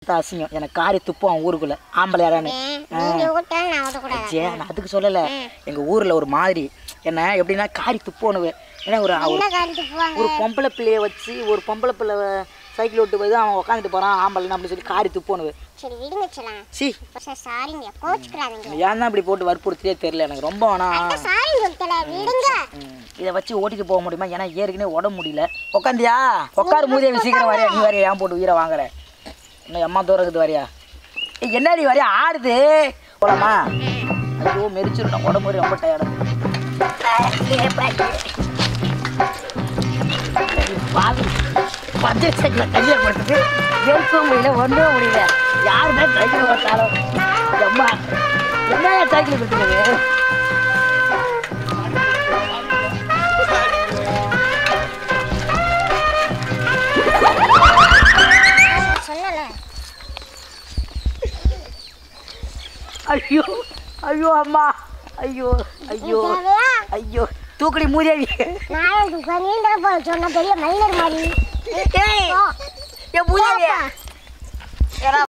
அதான் அசிங்கம் எனக்கு காரி துப்புவான் ஊருக்குள்ள ஆம்பளை யாரான்னு நீங்க விட்டாலும் நான் விடக்கூடாது சே நான் அதுக்கு சொல்லலை எங்கள் ஊரில் ஒரு மாதிரி என்ன எப்படின்னா காரி துப்புவனுவு ஏன்னா ஒரு ஒரு- என்ன காரிட்டு போவாங்க ஒரு பொம்பளை பிள்ளைய வச்சு ஒரு பொம்பளை பிள்ளை சைக்கிள் ஓட்டு போய் அவன் உட்காந்துட்டு போகிறான் ஆம்பளைன்னு அப்படின்னு சொல்லி காரி துப்புவனுவு சரி விடுங்க செல்லாம் சி இப்போ சார் சாரிங்க கோச்சுக்கிறாதீங்க ஏன் தான் இப்படி போட்டு வற்புறுத்தியே தெரியல எனக்கு ரொம்ப வேணாம் சாரின்னு சொல்லிட்டல விடுங்க ம், இதை வச்சு ஓட்டிட்டு போக முடியுமா ஏன்னா ஏற்கனவே உடம்பு முடியல உட்காந்தியா உட்காரு மூதேவி சீக்கிரம் வரையா நீ வரையா ஏன் போட்டு உயிரை வாங்குற இன்னும் எம்மா தூரம் இருக்குது வரையா ஏய் என்னடி வரையா ஆடுது போலாமா ஐயோ மெரிச்சிருந்தோம் உடம்பு ரொம்ப டயர்டு பாவி பஞ்சு சைக்கிள் கையில் கொடுத்துட்டு ஜெயிக்கவும் முடியல ஒன்றும் முடியல யாருமே சைக்கிள் ஓட்டாலும் எம்மா என்ன சைக்கிள் கொடுத்துருது சொல்லல ஐயோ ஐயோ அம்மா ஐயோ ஐயோ தேவையா ஐயோ தூக்கடி மூதேவி நான் நீண்ட போல சொன்ன பெரிய மனிதர் மாதிரி ஏய், என் மூதேவி ஏடா